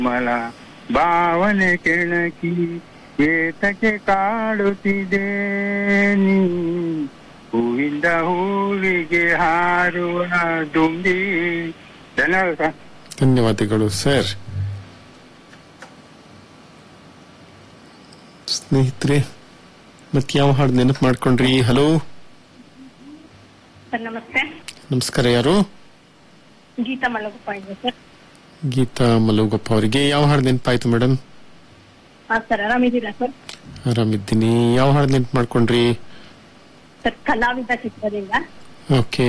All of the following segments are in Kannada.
ಮಲ ಭಾವನೆ ಕೆಣಕಿ ಏತಕ್ಕೆ ಕಾಡುತ್ತಿದೆ ನೀ ಹೂವಿಂದ ಹೂವಿಗೆ ಹಾರುವ ದುಂಬಿ ಧನ್ಯವಾದ ಸರ್ ಧನ್ಯವಾದಗಳು ಸರ್ ಸ್ನೇಹಿತರೆ ಮತ್ತೆ ಯಾವ ಹಾಡು ನೆನಪು ಮಾಡ್ಕೊಂಡ್ರಿ ಹಲೋ ಸರ್ ನಮಸ್ತೆ ನಮಸ್ಕಾರ ಯಾರು ಗೀತಾ ಮಲಗುಪ್ಪ ಇದೆ ಸರ್ ಗೀತಾ ಮಲುಗಪ್ಪ ಅವರಿಗೆ ಯಾವ ಹಾಡು ನೆನಪಾಯ್ತು ಮೇಡಮ್ ಹಾ ಸರ್ ಆರಾಮಿದ್ದೀರಾ ಸರ್ ಆರಾಮಿದ್ದೀನಿ ಯಾವ ಹಾಡು ನೆನಪು ಮಾಡ್ಕೊಂಡ್ರಿ ಸರ್ ಕಲಾವಿದ ಚಿತ್ರದಿಂದ ಓಕೆ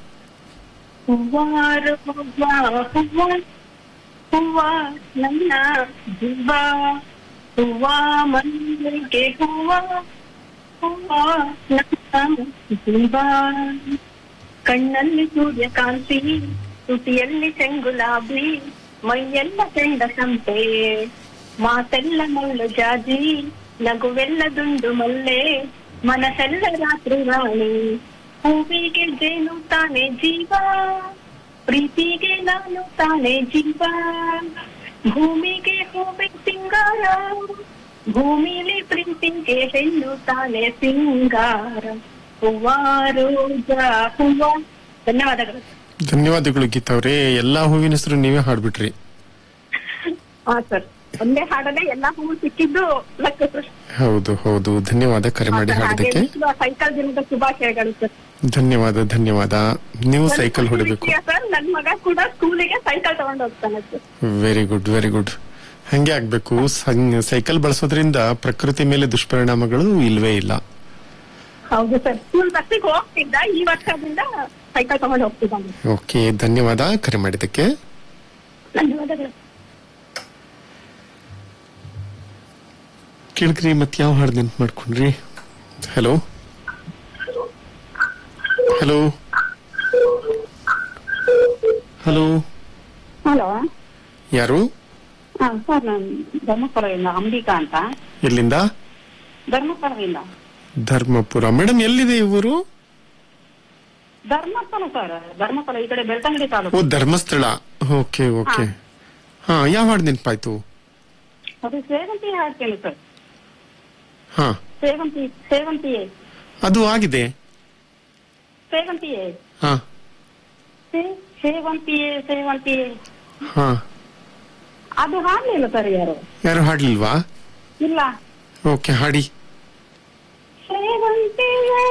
ಹೂವಾರು ಹೂವ ಹೂವ ಹೂವ ನನ್ನ ಜೀವ ಹೂವ ಮಲ್ಲಿಗೆ ಹೂವ ಹೂವ ನನ್ನ ಜೀವ ಕಣ್ಣಲ್ಲಿ ಸೂರ್ಯಕಾಂತಿ ತುಟಿಯಲ್ಲಿ ಚೆಂಗುಲಾಬಿ ಮೈಯೆಲ್ಲ ಚೆಂಡ ಸಂಪೆ ಮಾತೆಲ್ಲ ಮಳ್ಳು ಜಾಜಿ ನಗುವೆಲ್ಲ ದುಂಡು ಮಲ್ಲೆ ಮನಸ್ಸೆಲ್ಲ ರಾತ್ರಿ ರಾಣಿ ಹೂವಿಗೆ ಜೇನು ತಾನೆ ಜೀವ ಪ್ರೀತಿಗೆ ನಾನು ತಾನೆ ಜೀವ ಭೂಮಿಗೆ ಹೂವೆ ಸಿಂಗಾರ ಭೂಮಿಲಿ ಪ್ರೀತಿಗೆ ಹೆಣ್ಣು ತಾನೆ ಸಿಂಗಾರ ಹೂವ ರೋಜಾ ಹೂವ ಧನ್ಯವಾದಗಳು ಧನ್ಯವಾದಗಳು ಗೀತಾ ಅವರೇ ಎಲ್ಲಾ ಹೂವಿನ ಹೆಸರು ನೀವೇ ಹಾಡ್ಬಿಟ್ರಿ ಹಾ ಸರ್ ಒಂದೇ ಹಾಡಲ್ಲೇ ಎಲ್ಲಾ ಹೂವು ಸಿಕ್ಕಿದ್ದು ಲೆಕ್ಕ ಸರ್ ಹೌದು ಹೌದು ಧನ್ಯವಾದ ಕರೆ ಮಾಡಿ ಹಾಡಿದಕ್ಕೆ ಸೈಕಲ್ ದಿನದ ಶುಭಾಶಯಗಳು ಸರ್ ಧನ್ಯವಾದ ಧನ್ಯವಾದ ನೀವು ಸೈಕಲ್ ಹೊಡಿಬೇಕು ಸರ್ ನನ್ ಮಗ ಕೂಡ ಸ್ಕೂಲಿಗೆ ಸೈಕಲ್ ತಗೊಂಡು ಹೋಗ್ತಾನೆ sir very good very good ಹಂಗೆ ಆಗ್ಬೇಕು ಸಂ- ಸೈಕಲ್ ಬಳಸೋದ್ರಿಂದ ಪ್ರಕೃತಿ ಮೇಲೆ ದುಷ್ಪರಿಣಾಮಗಳು ಇಲ್ವೇ ಇಲ್ಲ ಹೌದು ಸರ್ ಸ್ಕೂಲ್ ಬಸ್ಸಿಗೆ ಹೋಗ್ತಿದ್ದ ಈ ವರ್ಷದಿಂದ ಸೈಕಲ್ ತಗೊಂಡು ಹೋಗ್ತಿದ್ದಾನೆ ಓಕೆ ಧನ್ಯವಾದ ಕರೆ ಮಾಡಿದ್ದಕ್ಕೆ ಧನ್ಯವಾದಗಳು ಕೇಳ್ಕ್ರಿ ಮತ್ತೆ ಯಾವ ಹಾಡು ನೆನ್ಪು ಮಾಡ್ಕೊಂಡ್ರಿ ಹಲೋ ಹಲೋ ಹಲೋ ಹಲೋ ಯಾರು ಸರ್ ನಾನು ಧರ್ಮಸ್ಥಳದಿಂದ ಅಂಬಿಕಾ ಅಂತ ಎಲ್ಲಿಂದ ಧರ್ಮಸ್ಥಳದಿಂದ ಧರ್ಮಪುರ ಮೇಡಮ್ ಎಲ್ಲಿದೆ ಈ ಊರು ಧರ್ಮಸ್ಥಳ ಸರ್ ಧರ್ಮಸ್ಥಳ ಈ ಕಡೆ ಬೆಳ್ತಂಗಡಿ ಓ ತಾಲೂಕು ಧರ್ಮಸ್ಥಳ ಓಕೆ ಓಕೆ ಹಾ ಯಾವ ಹಾಡು ನೆನ್ಪಾಯ್ತು ಅದು ಸೇವಂತಿ ಹಾಡ್ತೇನೆ ಸರ್ ಹಾ ಸೇವಂತಿ ಸೇವಂತಿಯೇ ಅದು ಆಗಿದೆ ಸೇವಂತಿಯೇ ಹಾ ಸೇ- ಸೇವಂತಿಯೇ ಸೇವಂತಿಯೇ ಹಾ ಅದು ಹಾಡ್ಲಿಲ್ಲ ಸರ್ ಯಾರು ಯಾರು ಹಾಡ್ಲಿಲ್ವಾ ಇಲ್ಲ ಓಕೆ ಹಾಡಿ ಸೇವಂತಿಯೇ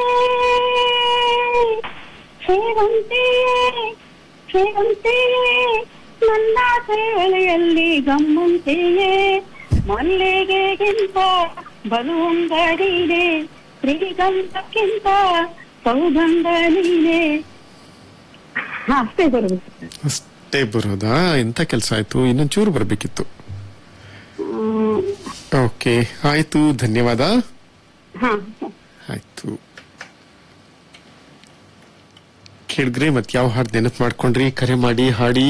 ಸೇವಂತಿಯೇ ಸೇವಂತಿಯೇ ನನ್ನ ಸೇಳೆಯಲ್ಲಿ ಗಮ್ಮಂತೆಯೇ ಮಲ್ಲಿಗೆಗಿಂತ ಬಲುವಂಗಡಿದೆ ಶ್ರೀಗಂಧಕ್ಕಿಂತ ಸೌಗಂಧ ನೀನೆ ಹಾ, ಅಷ್ಟೇ ಬರುದು ಅಷ್ಟೇ ಬರೋದಾ ಎಂತ ಕೆಲಸ ಆಯ್ತು ಇನ್ನೊಂದ್ ಚೂರು ಬರ್ಬೇಕಿತ್ತು ಹ್ಮ್, ಓಕೆ ಆಯ್ತು ಧನ್ಯವಾದ ಹಾ ಆಯ್ತು ಕೇಳಿದ್ರಿ ಮತ್ ಯಾವ ಹಾಡು ನೆನಪು ಮಾಡ್ಕೊಂಡ್ರಿ ಕರೆ ಮಾಡಿ ಹಾಡಿ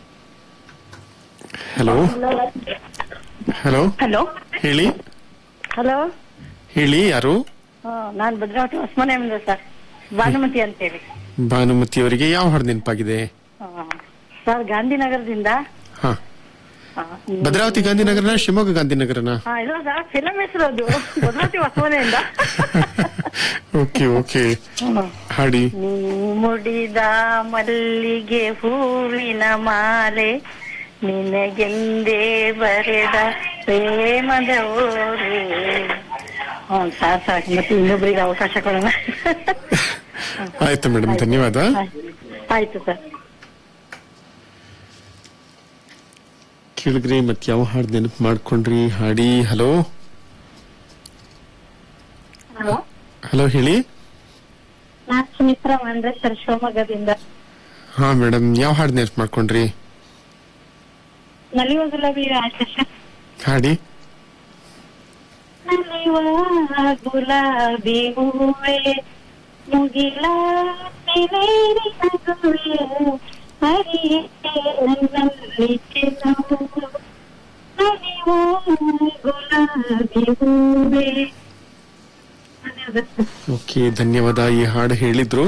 ಹಲೋ ಹಲೋ ಹಲೋ ಹೇಳಿ ಹಲೋ ಹೇಳಿ ಯಾರು ನಾನು ಭದ್ರಾವತಿ ಹೊಸಮನೆಯಿಂದ ಸರ್ ಭಾನುಮತಿ ಅಂತೇಳಿ ಭಾನುಮತಿ ಅವರಿಗೆ ಯಾವ ಹಾಡು ನೆನಪಾಗಿದೆ ಸರ್ ಗಾಂಧಿನಗರದಿಂದ ಹಾ ಭದ್ರಾವತಿ ಗಾಂಧಿನಗರನ ಶಿವಮೊಗ್ಗ ಗಾಂಧಿನಗರನ ಹಾ ಇಲ್ಲ ಸರ್ ಫಿಲಂ ಹೆಸರು ಅದು ಭದ್ರಾವತಿ ಹೊಸಮನೆಯಿಂದ ಓಕೆ ಓಕೆ ಹಾಡಿ ನೀ ಮುಡಿದ ಮಲ್ಲಿಗೆ ಹೂವಿನ ಮಾಲೆ ನಿನಗೆಂದೇ ಬರೆದ ಪ್ರೇಮದ ಓರೆ ಹ್ಞೂ ಸಾರ್ ಸಾಕು ಮತ್ತೆ ಇನ್ನೊಬ್ಬರಿಗೆ ಅವಕಾಶ ಕೊಡೋಣ ಆಯ್ತು ಮೇಡಮ್ ಧನ್ಯವಾದ ಆಯ್ತು ಸರ್ ಕೇಳಿದ್ರಿ ಮತ್ ಯಾವ ಹಾಡು ನೆನಪು ಮಾಡ್ಕೊಂಡ್ರಿ ಹಾಡಿ ಹಲೋ ಹಲೋ ಹಲೋ ಹೇಳಿ ನಾನ್ ಸುಮಿತ್ರಾ ಅಂದ್ರೆ ಸರ್ ಶಿವಮೊಗ್ಗದಿಂದ ಹಾ ಮೇಡಮ್ ಯಾವ ಹಾಡು ನೆನಪು ಮಾಡ್ಕೊಂಡ್ರಿ ನಲಿಯುವ ಗುಲಾಬಿ ಆಕಾಶ ಹಾಡಿ ನಲಿಯುವ ಗುಲಾಬಿ ಹೂವೆ ಮುಗಿಲ ನೆನೆರಿ ನಗುವೆ ಹರಿಯೇ ನನ್ನಲ್ಲಿ ಚೆಲುವು ನಲಿಯುವ ಗುಲಾಬಿ ಹೂವೆ ಧನ್ಯವಾದ ಸರ್. ಓಕೆ ಧನ್ಯವಾದ ಈ ಹಾಡು ಹೇಳಿದ್ರು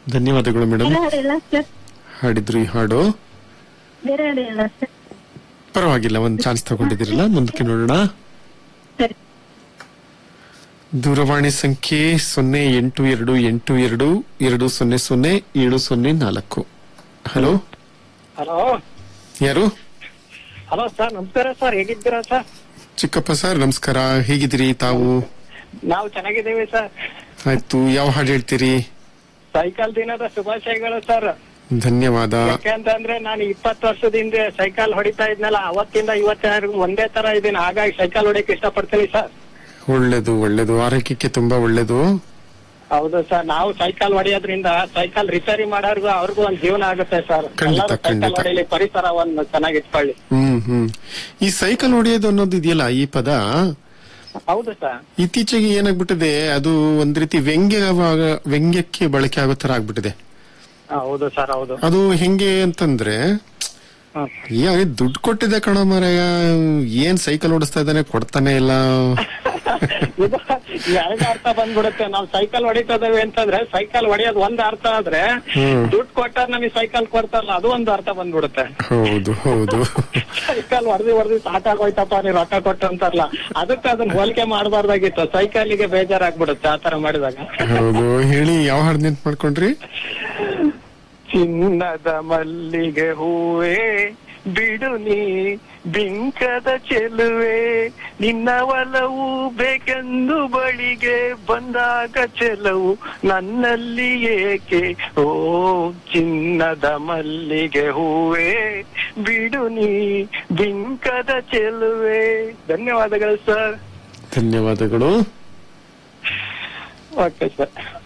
ಧನ್ಯವಾದಗಳು ಮೇಡಮ್ ಬೇರೆ ಹಾಡು ಇಲ್ಲ ಸರ್ ಹಾಡಿದ್ರು ಈ ಹಾಡು ಬೇರೆ ಹಾಡು ಇಲ್ಲ ಸರ್ ಪರವಾಗಿಲ್ಲ ಒಂದ್ ಚಾನ್ಸ್ ತಗೊಂಡಿದ್ದೀರಲ್ಲ ಮುಂದಕ್ಕೆ ನೋಡೋಣ ಸರಿ ದೂರವಾಣಿ ಸಂಖ್ಯೆ ಸೊನ್ನೆ ಎಂಟು ಎರಡು ಎಂಟು ಎರಡು ಎರಡು ಸೊನ್ನೆ ಸೊನ್ನೆ ಏಳು ಸೊನ್ನೆ ನಾಲ್ಕು ಹಲೋ ಹಲೋ ಯಾರು ಹಲೋ ಸರ್ ನಮಸ್ಕಾರ ಸರ್ ಹೇಗಿದ್ದೀರಾ ಸರ್ ಚಿಕ್ಕಪ್ಪ ಸರ್ ನಮಸ್ಕಾರ ಹೇಗಿದ್ದೀರಿ ತಾವು ನಾವು ಚೆನ್ನಾಗಿದ್ದೀವಿ ಸರ್ ಆಯ್ತು ಯಾವ ಹಾಡು ಹೇಳ್ತೀರಿ ಸೈಕಲ್ ದಿನದ ಶುಭಾಶಯಗಳು ಸರ್ ಧನ್ಯವಾದ ಯಾಕೆಂತಂದ್ರೆ ನಾನು ಇಪ್ಪತ್ತು ವರ್ಷದ ಹಿಂದೆ ಸೈಕಲ್ ಹೊಡಿತಾ ಇದ್ನಲ್ಲ ಅವತ್ತಿಂದ ಇವತ್ತಿನವರೆಗೂ ಒಂದೇ ತರ ಇದೀನಿ ಹಾಗಾಗಿ ಸೈಕಲ್ ಹೊಡಿಯಕ್ಕೆ ಇಷ್ಟಪಡ್ತೀನಿ ಸರ್ ಒಳ್ಳೇದು ಒಳ್ಳೇದು ಆರೋಗ್ಯಕ್ಕೆ ತುಂಬಾ ಒಳ್ಳೇದು ಹೌದು ಸರ್ ನಾವು ಸೈಕಲ್ ಹೊಡೆಯೋದ್ರಿಂದ ಸೈಕಲ್ ರಿಪೇರಿ ಮಾಡೋರ್ಗು ಅವ್ರಿಗೂ ಒಂದ್ ಜೀವನ ಆಗುತ್ತೆ ಸರ್ ಖಂಡಿತ, ಎಲ್ಲರೂ ಸೈಕಲ್ ಖಂಡಿತ. ಹೊಡೆಯಲಿ ಪರಿಸರವನ್ನು ಚೆನ್ನಾಗಿ ಇಟ್ಕೊಳ್ಳಿ ಹ್ಮ್ ಹ್ಮ್ ಈ ಸೈಕಲ್ ಹೊಡೆಯೋದು ಅನ್ನೋದು ಇದೆಯಲ್ಲ ಈ ಪದ ಹೌದು ಸರ್ ಇತ್ತೀಚೆಗೆ ಏನಾಗ್ಬಿಟ್ಟಿದೆ ಅದು ಒಂದ್ ರೀತಿ ವ್ಯಂಗ್ಯವಾಗ ವ್ಯಂಗ್ಯಕ್ಕೆ ಬಳಕೆ ಆಗೋ ತರ ಆಗ್ಬಿಟ್ಟಿದೆ ಹೌದು ಸರ್ ಹೌದು ಅದು ಹೆಂಗೆ ಅಂತಂದ್ರೆ ಹ್ಮ್. ಏ ದುಡ್ಡು ಕೊಟ್ಟಿದೆ ಕಣ ಮಾರಾಯ ಏನ್ ಸೈಕಲ್ ಓಡಿಸ್ತಾ ಇದ್ದಾನೆ ಕೊಡ್ತಾನೆ ಇಲ್ಲ ಇದು ಎರಡು ಅರ್ಥ ಬಂದ್ಬಿಡುತ್ತೆ ನಾವು ಸೈಕಲ್ ಹೊಡಿತದೇವೆ ಅಂತಂದ್ರೆ ಸೈಕಲ್ ಹೊಡೆಯೋದು ಒಂದ್ ಅರ್ಥ ಆದ್ರೆ ಹ್ಮ್. ದುಡ್ಡು ಕೊಟ್ಟಾರ ನಮಗೆ ಸೈಕಲ್ ಕೊಡ್ತಾರಲ್ಲ ಅದು ಒಂದು ಅರ್ಥ ಬಂದ್ಬಿಡುತ್ತೆ ಹೌದು ಹೌದು ಸೈಕಲ್ ಹೊಡೆದಿ ಹೊಡೆದಿ ಸಾಕಾಗೋಯ್ತಪ್ಪ ನೀ ರೊಕ್ಕ ಕೊಟ್ಟು ಅಂತಾರಲ್ಲ ಅದಕ್ಕೆ ಅದನ್ನ ಹೋಲಿಕೆ ಮಾಡಬಾರ್ದಾಗಿತ್ತು ಸೈಕಲ್ಗೆ ಬೇಜಾರಾಗ್ಬಿಡುತ್ತೆ ಆತರ ಮಾಡಿದಾಗ ಹೌದು ಹೇಳಿ ಯಾವ ಹಾಡು ನೆನ್ಪು ಮಾಡ್ಕೊಂಡ್ರಿ ಚಿನ್ನದ ಮಲ್ಲಿಗೆ ಹೂವೇ ಬಿಡು ನೀ ಬಿಂಕದ ಚೆಲುವೆ ನಿನ್ನ ಒಲವು ಬೇಕೆಂದು ಬಳಿಗೆ ಬಂದಾಗ ಚೆಲವು ನನ್ನಲ್ಲಿ ಏಕೆ ಓ ಚಿನ್ನದ ಮಲ್ಲಿಗೆ ಹೂವೇ ಬಿಡು ನೀ ಬಿಂಕದ ಚೆಲುವೆ ಧನ್ಯವಾದಗಳು ಸರ್ ಧನ್ಯವಾದಗಳು ಓಕೆ ಸರ್